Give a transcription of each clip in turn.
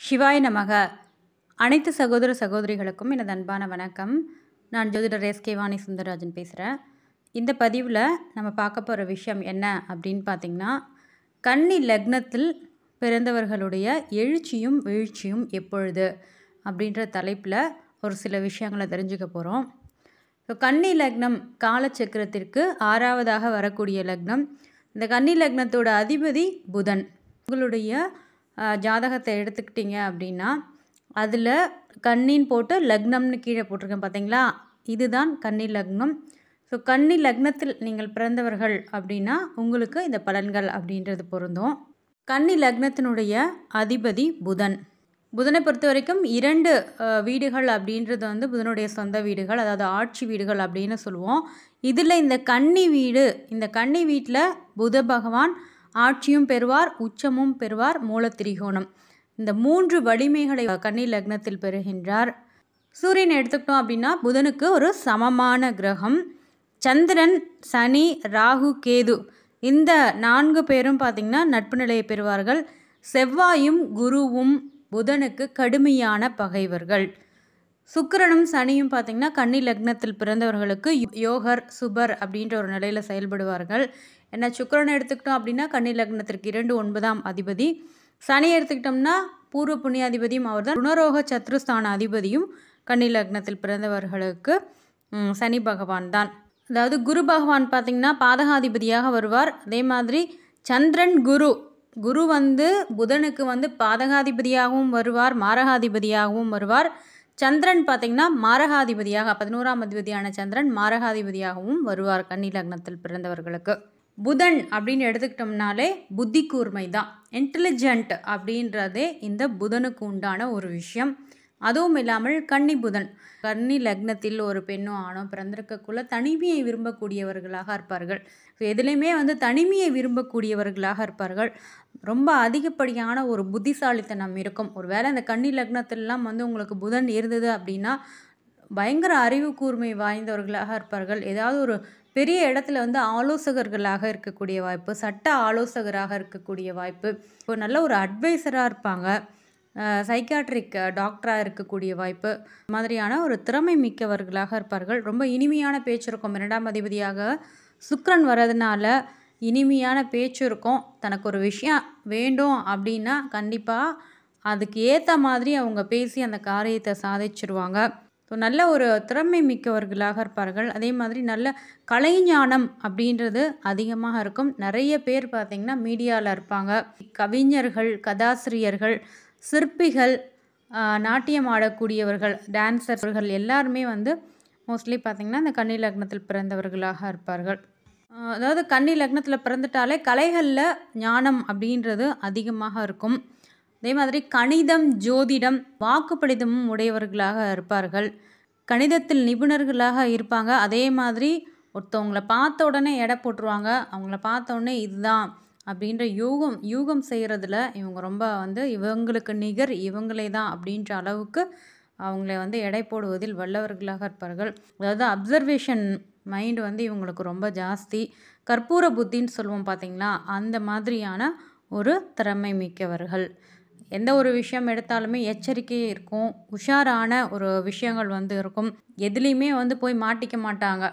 சிவாய நமக அனைத்து சகோதர சகோதரிகளுக்கும் எனது அன்பான வணக்கம் நான் ஜோதிடர் எஸ் கே வாணி சுந்தரராஜன் பேசுகிறேன் இந்த பதிவில் நம்ம பார்க்க போகிற விஷயம் என்ன அப்படின்னு பார்த்திங்கன்னா கன்னி லக்னத்தில் பிறந்தவர்களுடைய எழுச்சியும் வீழ்ச்சியும் எப்பொழுது அப்படின்ற தலைப்பில் ஒரு சில விஷயங்களை தெரிஞ்சுக்க போகிறோம் ஸோ கன்னி லக்னம் காலச்சக்கரத்திற்கு ஆறாவதாக வரக்கூடிய லக்னம் இந்த கன்னி லக்னத்தோட அதிபதி புதன் உங்களுடைய அஹ், ஜாதகத்தை எடுத்துக்கிட்டீங்க அப்படின்னா அதில் கண்ணின் போட்டு லக்னம்னு கீழே போட்டிருக்கேன் பார்த்தீங்களா இதுதான் கன்னி லக்னம் ஸோ கன்னி லக்னத்தில் நீங்கள் பிறந்தவர்கள் அப்படின்னா உங்களுக்கு இந்த பலன்கள் அப்படின்றது பொருந்தும் கன்னி லக்னத்தினுடைய அதிபதி புதன் புதனை பொறுத்த வரைக்கும் இரண்டு அஹ், வீடுகள் அப்படின்றது வந்து புதனுடைய சொந்த வீடுகள் அதாவது ஆட்சி வீடுகள் அப்படின்னு சொல்லுவோம் இதில் இந்த கன்னி வீடு இந்த கன்னி வீட்டில் புத பகவான் ஆட்சியும் பெறுவார் உச்சமும் பெறுவார் மூலத்திரிகோணம் இந்த மூன்று வலிமைகளை கன்னி லக்னத்தில் பெறுகின்றார் சூரியன் எடுத்துக்கிட்டோம் அப்படின்னா புதனுக்கு ஒரு சமமான கிரகம் சந்திரன் சனி ராகு கேது இந்த நான்கு பேரும் பார்த்திங்கன்னா நட்பு நிலையை பெறுவார்கள் செவ்வாயும் குருவும் புதனுக்கு கடுமையான பகைவர்கள் சுக்கிரனும் சனியும் பார்த்திங்கன்னா கன்னி லக்னத்தில் பிறந்தவர்களுக்கு யோ- யோகர் சுபர் அப்படின்ற ஒரு நிலையில் செயல்படுவார்கள் என்ன சுக்கிரனை எடுத்துக்கிட்டோம் அப்படின்னா கன்னி லக்னத்திற்கு இரண்டு ஒன்பதாம் அதிபதி சனி எடுத்துக்கிட்டோம்னா பூர்வ புண்ணியாதிபதியும் அவர்தான் ருணரோக சத்ருஸ்தான அதிபதியும் கன்னி லக்னத்தில் பிறந்தவர்களுக்கு ம், சனி பகவான் தான் அதாவது குரு பகவான் பார்த்திங்கன்னா பாதகாதிபதியாக வருவார் அதே மாதிரி சந்திரன் குரு குரு வந்து புதனுக்கு வந்து பாதகாதிபதியாகவும் வருவார் மாரகாதிபதியாகவும் வருவார் சந்திரன் பார்த்திங்கன்னா மாரகாதிபதியாக பதினோராம் அதிபதியான சந்திரன் மாரகாதிபதியாகவும் வருவார் கன்னி லக்னத்தில் பிறந்தவர்களுக்கு புதன் அப்படின்னு எடுத்துக்கிட்டோம்னாலே புத்தி கூர்மை தான் இன்டெலிஜென்ட் அப்படின்றதே இந்த புதனுக்கு உண்டான ஒரு விஷயம் அதுவும் இல்லாமல் கன்னி புதன் கன்னி லக்னத்தில் ஒரு பெண்ணோ ஆணோ பிறந்திருக்கக்குள்ள தனிமையை விரும்பக்கூடியவர்களாக இருப்பார்கள் ஸோ எதுலேயுமே வந்து தனிமையை விரும்பக்கூடியவர்களாக இருப்பார்கள் ரொம்ப அதிகப்படியான ஒரு புத்திசாலித்தனம் இருக்கும் ஒருவேளை இந்த கன்னி லக்னத்திலலாம் வந்து உங்களுக்கு புதன் இருந்தது அப்படின்னா பயங்கர அறிவு கூர்மை வாய்ந்தவர்களாக இருப்பார்கள் ஏதாவது ஒரு பெரிய இடத்துல வந்து ஆலோசகர்களாக இருக்கக்கூடிய வாய்ப்பு சட்ட ஆலோசகராக இருக்கக்கூடிய வாய்ப்பு ஒரு நல்ல ஒரு அட்வைசராக இருப்பாங்க சைக்காட்ரிக் டாக்டராக இருக்கக்கூடிய வாய்ப்பு மாதிரியான ஒரு திறமை மிக்கவர்களாக இருப்பார்கள் ரொம்ப இனிமையான பேச்சு இருக்கும் இரண்டாம் அதிபதியாக சுக்கிரன் வர்றதுனால இனிமையான பேச்சு இருக்கும் தனக்கு ஒரு விஷயம் வேண்டும் அப்படின்னா கண்டிப்பாக அதுக்கு ஏற்ற மாதிரி அவங்க பேசி அந்த காரியத்தை சாதிச்சிருவாங்க ஸோ நல்ல ஒரு திறமை மிக்கவர்களாக இருப்பார்கள் அதே மாதிரி நல்ல கலைஞானம் அப்படின்றது அதிகமாக இருக்கும் நிறைய பேர் பார்த்திங்கன்னா மீடியாவில் இருப்பாங்க கவிஞர்கள் கதாசிரியர்கள் சிற்பிகள் ஆஹ், நாட்டியம் ஆடக்கூடியவர்கள் டான்சர்கள் எல்லாருமே வந்து மோஸ்ட்லி பார்த்திங்கன்னா இந்த கன்னி லக்னத்தில் பிறந்தவர்களாக இருப்பார்கள் ஆஹ், அதாவது கன்னி லக்னத்தில் பிறந்துட்டாலே கலைகளில் ஞானம் அப்படின்றது அதிகமாக இருக்கும் அதே மாதிரி கணிதம் ஜோதிடம் வாக்குப்படிதமும் உடையவர்களாக இருப்பார்கள் கணிதத்தில் நிபுணர்களாக இருப்பாங்க அதே மாதிரி ஒருத்தவங்கள பார்த்த உடனே எடை போட்டுருவாங்க அவங்கள பார்த்த உடனே இதுதான் அப்படின்ற யூகம் யூகம் செய்கிறதுல இவங்க ரொம்ப வந்து இவங்களுக்கு நிகர் இவங்களே தான் அப்படின்ற அளவுக்கு அவங்கள வந்து எடை போடுவதில் வல்லவர்களாக இருப்பார்கள் அதாவது அப்சர்வேஷன் மைண்ட் வந்து இவங்களுக்கு ரொம்ப ஜாஸ்தி கற்பூர புத்தின்னு சொல்லுவோம் பார்த்தீங்களா அந்த மாதிரியான ஒரு திறமை மிக்கவர்கள் எந்த ஒரு விஷயம் எடுத்தாலுமே எச்சரிக்கை இருக்கும் உஷாரான ஒரு விஷயங்கள் வந்து இருக்கும் எதுலேயுமே வந்து போய் மாட்டிக்க மாட்டாங்க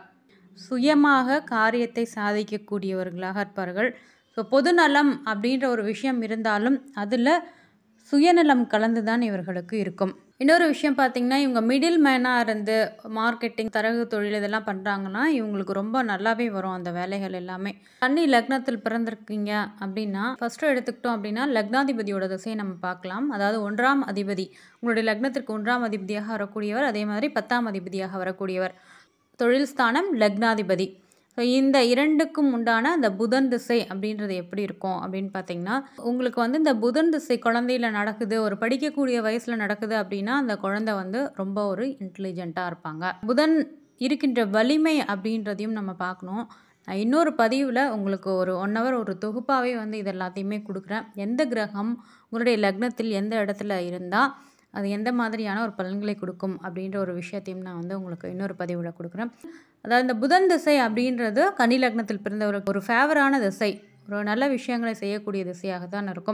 சுயமாக காரியத்தை சாதிக்கக்கூடியவர்களாக இருப்பார்கள் ஸோ பொதுநலம் அப்படின்ற ஒரு விஷயம் இருந்தாலும் அதில் சுயநலம் கலந்து தான் இவர்களுக்கு இருக்கும் இன்னொரு விஷயம் பார்த்திங்கன்னா இவங்க மிடில் மேனாக இருந்து மார்க்கெட்டிங் தரகு தொழில் இதெல்லாம் பண்ணுறாங்கன்னா இவங்களுக்கு ரொம்ப நல்லாவே வரும் அந்த வேலைகள் எல்லாமே கன்னி லக்னத்தில் பிறந்திருக்கீங்க அப்படின்னா ஃபஸ்ட்டு எடுத்துக்கிட்டோம் அப்படின்னா லக்னாதிபதியோட திசையை நம்ம பார்க்கலாம் அதாவது ஒன்றாம் அதிபதி உங்களுடைய லக்னத்திற்கு ஒன்றாம் அதிபதியாக வரக்கூடியவர் அதே மாதிரி பத்தாம் அதிபதியாக வரக்கூடியவர் தொழில் ஸ்தானம் லக்னாதிபதி ஸோ இந்த இரண்டுக்கும் உண்டான அந்த புதன் திசை அப்படின்றது எப்படி இருக்கும் அப்படின்னு பார்த்தீங்கன்னா உங்களுக்கு வந்து இந்த புதன் திசை குழந்தையில நடக்குது ஒரு படிக்கக்கூடிய வயசில் நடக்குது அப்படின்னா அந்த குழந்தை வந்து ரொம்ப ஒரு இன்டெலிஜென்ட்டாக இருப்பாங்க புதன் இருக்கின்ற வலிமை அப்படின்றதையும் நம்ம பார்க்கணும் நான் இன்னொரு பதிவில் உங்களுக்கு ஒரு ஒன் ஹவர் ஒரு தொகுப்பாகவே வந்து இது எல்லாத்தையுமே கொடுக்குறேன் எந்த கிரகம் உங்களுடைய லக்னத்தில் எந்த இடத்துல இருந்தால் அது எந்த மாதிரியான ஒரு பலன்களை கொடுக்கும் அப்படின்ற ஒரு விஷயத்தையும் நான் வந்து உங்களுக்கு இன்னொரு பதிவில் கொடுக்குறேன் அதாவது இந்த புதன் திசை அப்படின்றது கன்னி லக்னத்தில் பிறந்தவருக்கு ஒரு ஃபேவரான திசை ஒரு நல்ல விஷயங்களை செய்யக்கூடிய திசையாக தான் இருக்கும்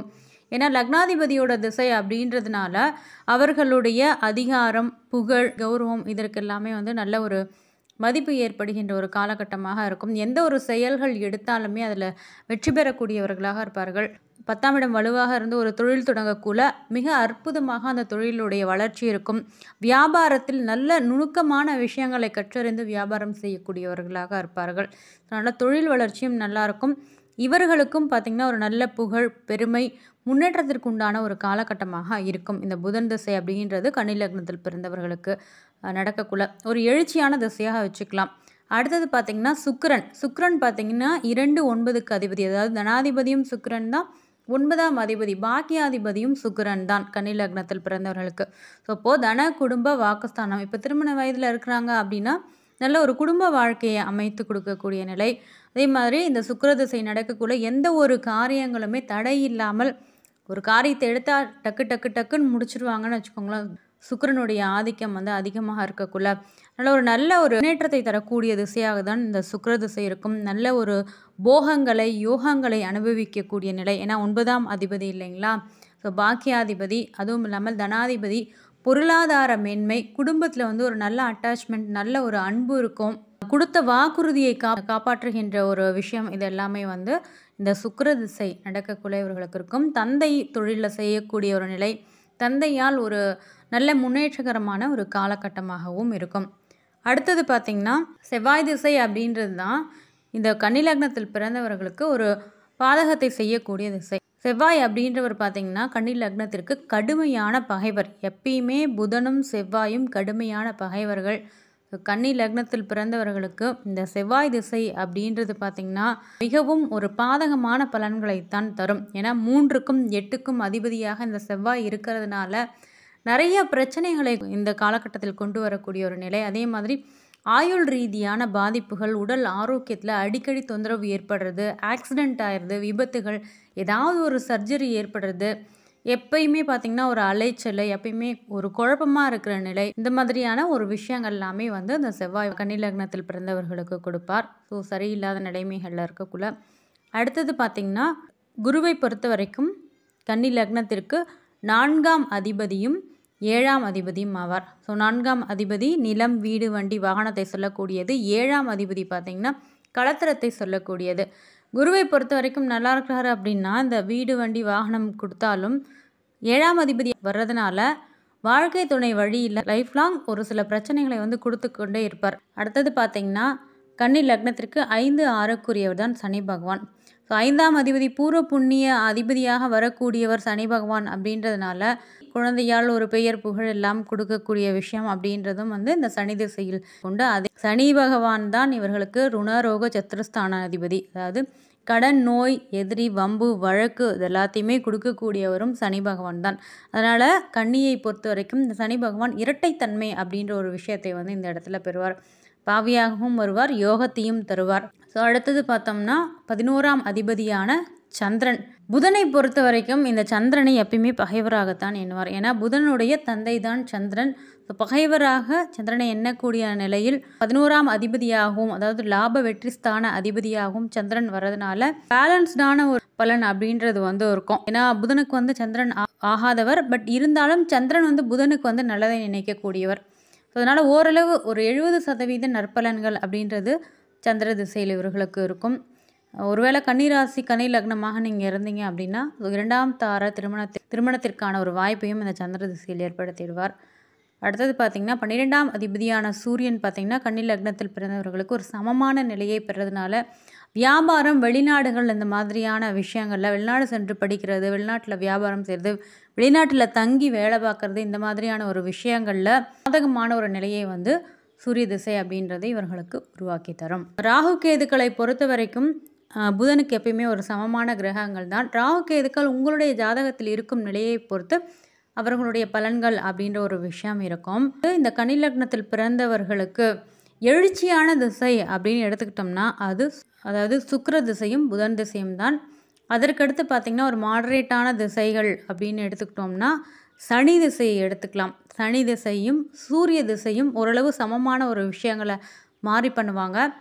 ஏன்னா லக்னாதிபதியோட திசை அப்படின்றதுனால அவர்களுடைய அதிகாரம் புகழ் கௌரவம் இதற்கு எல்லாமே வந்து நல்ல ஒரு மதிப்பு ஏற்படுகின்ற ஒரு காலகட்டமாக இருக்கும் எந்த ஒரு செயல்கள் எடுத்தாலுமே அதில் வெற்றி பெறக்கூடியவர்களாக இருப்பார்கள் பத்தாம் இடம் வலுவாக இருந்து ஒரு தொழில் தொடங்கக்குள்ள மிக அற்புதமாக அந்த தொழிலுடைய வளர்ச்சி இருக்கும் வியாபாரத்தில் நல்ல நுணுக்கமான விஷயங்களை கற்றறிந்து வியாபாரம் செய்யக்கூடியவர்களாக இருப்பார்கள் அதனால் தொழில் வளர்ச்சியும் நல்லா இருக்கும் இவர்களுக்கும் பார்த்திங்கன்னா ஒரு நல்ல புகழ் பெருமை முன்னேற்றத்திற்கு உண்டான ஒரு காலகட்டமாக இருக்கும் இந்த புதன் திசை அப்படின்றது கன்னி லக்னத்தில் பிறந்தவர்களுக்கு அஹ், நடக்கக்குள்ள ஒரு எழுச்சியான திசையாக வச்சுக்கலாம் அடுத்தது பார்த்திங்கன்னா சுக்கிரன் சுக்கிரன் பார்த்திங்கன்னா இரண்டு ஒன்பதுக்கு அதிபதி அதாவது தனாதிபதியும் சுக்கிரன் தான் ஒன்பதாம் அதிபதி பாக்கியாதிபதியும் சுக்கிரன் தான் கன்னி லக்னத்தில் பிறந்தவர்களுக்கு ஸோ இப்போது தன குடும்ப வாக்குஸ்தானம் இப்போ திருமண வயதில் இருக்கிறாங்க அப்படின்னா நல்ல ஒரு குடும்ப வாழ்க்கையை அமைத்து கொடுக்கக்கூடிய நிலை அதே மாதிரி இந்த சுக்கிர திசை நடக்கக்குள்ள எந்த ஒரு காரியங்களுமே தடை இல்லாமல் ஒரு காரியத்தை எடுத்தால் டக்கு டக்கு டக்குன்னு முடிச்சிருவாங்கன்னு வச்சுக்கோங்களேன் சுக்கிரனுடைய ஆதிக்கம் வந்து அதிகமாக இருக்கக்குள்ள நல்ல ஒரு நல்ல ஒரு முன்னேற்றத்தை தரக்கூடிய திசையாக தான் இந்த சுக்கிர திசை இருக்கும் நல்ல ஒரு போகங்களை யோகங்களை அனுபவிக்கக்கூடிய நிலை ஏன்னா ஒன்பதாம் அதிபதி இல்லைங்களா ஸோ பாக்கியாதிபதி அதுவும் இல்லாமல் தனாதிபதி பொருளாதார மேன்மை குடும்பத்தில் வந்து ஒரு நல்ல அட்டாச்மெண்ட் நல்ல ஒரு அன்பு இருக்கும் கொடுத்த வாக்குறுதியை கா காப்பாற்றுகின்ற ஒரு விஷயம் இது எல்லாமே வந்து இந்த சுக்கிர திசை நடக்கக்குள்ள இவர்களுக்கு இருக்கும் தந்தை தொழிலில் செய்யக்கூடிய ஒரு நிலை தந்தையால் ஒரு நல்ல முன்னேற்றகரமான ஒரு காலகட்டமாகவும் இருக்கும் அடுத்தது பார்த்திங்கன்னா செவ்வாய் திசை அப்படின்றது தான் இந்த கன்னி லக்னத்தில் பிறந்தவர்களுக்கு ஒரு பாதகத்தை செய்யக்கூடிய திசை செவ்வாய் அப்படின்றவர் பார்த்திங்கன்னா கன்னி லக்னத்திற்கு கடுமையான பகைவர் எப்பயுமே புதனும் செவ்வாயும் கடுமையான பகைவர்கள் கன்னி லக்னத்தில் பிறந்தவர்களுக்கு இந்த செவ்வாய் திசை அப்படின்றது பார்த்திங்கன்னா மிகவும் ஒரு பாதகமான பலன்களைத்தான் தரும் ஏன்னா மூன்றுக்கும் எட்டுக்கும் அதிபதியாக இந்த செவ்வாய் இருக்கிறதுனால நிறைய பிரச்சனைகளை இந்த காலகட்டத்தில் கொண்டு வரக்கூடிய ஒரு நிலை அதே மாதிரி ஆயுள் ரீதியான பாதிப்புகள் உடல் ஆரோக்கியத்தில் அடிக்கடி தொந்தரவு ஏற்படுறது ஆக்சிடெண்ட் ஆயிடுது விபத்துகள் ஏதாவது ஒரு சர்ஜரி ஏற்படுறது எப்பயுமே பார்த்திங்கன்னா ஒரு அலைச்சல் எப்பயுமே ஒரு குழப்பமாக இருக்கிற நிலை இந்த மாதிரியான ஒரு விஷயங்கள் எல்லாமே வந்து அந்த செவ்வாய் கன்னி லக்னத்தில் பிறந்தவர்களுக்கு கொடுப்பார் ஸோ சரியில்லாத நிலைமைகளில் இருக்கக்குள்ள அடுத்தது பார்த்திங்கன்னா குருவை பொறுத்த வரைக்கும் கன்னி லக்னத்திற்கு நான்காம் அதிபதியும் ஏழாம் அதிபதியும் ஆவார் ஸோ நான்காம் அதிபதி நிலம் வீடு வண்டி வாகனத்தை சொல்லக்கூடியது ஏழாம் அதிபதி பார்த்திங்கன்னா களத்திரத்தை சொல்லக்கூடியது குருவை பொறுத்த வரைக்கும் நல்லா இருக்கிறாரு அப்படின்னா இந்த வீடு வண்டி வாகனம் கொடுத்தாலும் ஏழாம் அதிபதி வர்றதுனால வாழ்க்கை துணை வழியில் லைஃப் லாங் ஒரு சில பிரச்சனைகளை வந்து கொடுத்து கொண்டே இருப்பார் அடுத்தது பார்த்தீங்கன்னா கன்னி லக்னத்திற்கு ஐந்து ஆறுக்குரியவர் தான் சனி பகவான் ஸோ ஐந்தாம் அதிபதி பூர்வ புண்ணிய அதிபதியாக வரக்கூடியவர் சனி பகவான் அப்படின்றதுனால குழந்தையால் ஒரு பெயர் புகழ் எல்லாம் கொடுக்கக்கூடிய விஷயம் அப்படின்றதும் வந்து இந்த சனி திசையில் கொண்டு அதே சனி பகவான் தான் இவர்களுக்கு ருணரோக சத்துருஸ்தான அதிபதி அதாவது கடன் நோய் எதிரி வம்பு வழக்கு இது எல்லாத்தையுமே கொடுக்கக்கூடியவரும் சனி பகவான் தான் அதனால் கன்னியை பொறுத்த வரைக்கும் இந்த சனி பகவான் இரட்டைத்தன்மை அப்படின்ற ஒரு விஷயத்தை வந்து இந்த இடத்துல பெறுவார் பாவியாகவும் வருவார் யோகத்தையும் தருவார் ஸோ அடுத்தது பார்த்தோம்னா பதினோராம் அதிபதியான சந்திரன் புதனை பொறுத்த வரைக்கும் இந்த சந்திரனை எப்பயுமே பகைவராகத்தான் எண்ணுவார் ஏன்னா புதனுடைய தந்தை தான் சந்திரன் ஸோ பகைவராக சந்திரனை எண்ணக்கூடிய நிலையில் பதினோராம் அதிபதியாகவும் அதாவது லாப வெற்றி ஸ்தான அதிபதியாகவும் சந்திரன் வர்றதுனால பேலன்ஸ்டான ஒரு பலன் அப்படின்றது வந்து இருக்கும் ஏன்னா புதனுக்கு வந்து சந்திரன் ஆ- ஆகாதவர் பட் இருந்தாலும் சந்திரன் வந்து புதனுக்கு வந்து நல்லதை நினைக்கக்கூடியவர் ஸோ அதனால் ஓரளவு ஒரு எழுபது சதவீத நற்பலன்கள் அப்படின்றது சந்திர திசையில் இவர்களுக்கு இருக்கும் ஒருவேளை கன்னிராசி கன்னி லக்னமாக நீங்கள் இருந்தீங்க அப்படின்னா இரண்டாம் தார திருமணத்தி திருமணத்திற்கான ஒரு வாய்ப்பையும் இந்த சந்திர திசையில் ஏற்படுத்திடுவார் அடுத்தது பார்த்திங்கன்னா பன்னிரெண்டாம் அதிபதியான சூரியன் பார்த்திங்கன்னா கன்னி லக்னத்தில் பிறந்தவர்களுக்கு ஒரு சமமான நிலையை பெறதுனால வியாபாரம் வெளிநாடுகள் இந்த மாதிரியான விஷயங்களில் வெளிநாடு சென்று படிக்கிறது வெளிநாட்டில் வியாபாரம் செய்கிறது வெளிநாட்டில் தங்கி வேலை பார்க்குறது இந்த மாதிரியான ஒரு விஷயங்களில் சாதகமான ஒரு நிலையை வந்து சூரிய திசை அப்படின்றது இவர்களுக்கு உருவாக்கி தரும் ராகு கேதுக்களை பொறுத்த வரைக்கும் அஹ், புதனுக்கு எப்பயுமே ஒரு சமமான கிரகங்கள் தான் ராகு கேதுக்கள் உங்களுடைய ஜாதகத்தில் இருக்கும் நிலையை பொறுத்து அவர்களுடைய பலன்கள் அப்படின்ற ஒரு விஷயம் இருக்கும் இந்த கன்னி லக்னத்தில் பிறந்தவர்களுக்கு எழுச்சியான திசை அப்படின்னு எடுத்துக்கிட்டோம்னா அது அதாவது சுக்கிர திசையும் புதன் திசையும் தான் அதற்கடுத்து பார்த்திங்கன்னா ஒரு மாடரேட்டான திசைகள் அப்படின்னு எடுத்துக்கிட்டோம்னா சனி திசையை எடுத்துக்கலாம் சனி திசையும் சூரிய திசையும் ஓரளவு சமமான ஒரு விஷயங்களை மாறி பண்ணுவாங்க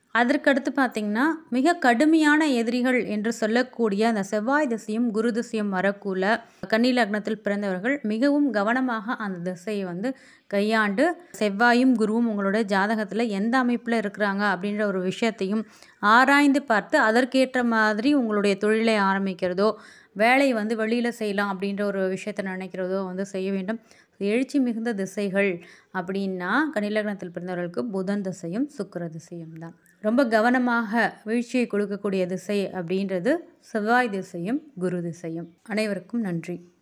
அதற்கடுத்து பார்த்திங்கன்னா மிக கடுமையான எதிரிகள் என்று சொல்லக்கூடிய அந்த செவ்வாய் திசையும் குரு திசையும் வரக்குள்ள கன்னி லக்னத்தில் பிறந்தவர்கள் மிகவும் கவனமாக அந்த திசையை வந்து கையாண்டு செவ்வாயும் குருவும் உங்களோட ஜாதகத்தில் எந்த அமைப்பில் இருக்கிறாங்க அப்படின்ற ஒரு விஷயத்தையும் ஆராய்ந்து பார்த்து அதற்கேற்ற மாதிரி உங்களுடைய தொழிலை ஆரம்பிக்கிறதோ வேலையை வந்து வெளியில் செய்யலாம் அப்படின்ற ஒரு விஷயத்தை நினைக்கிறதோ வந்து செய்ய வேண்டும் எழுச்சி மிகுந்த திசைகள் அப்படின்னா கனிலக்னத்தில் பிறந்தவர்களுக்கு புதன் திசையும் சுக்கர திசையும் தான் ரொம்ப கவனமாக வீழ்ச்சியை கொடுக்கக்கூடிய திசை அப்படின்றது செவ்வாய் திசையும் குரு திசையும் அனைவருக்கும் நன்றி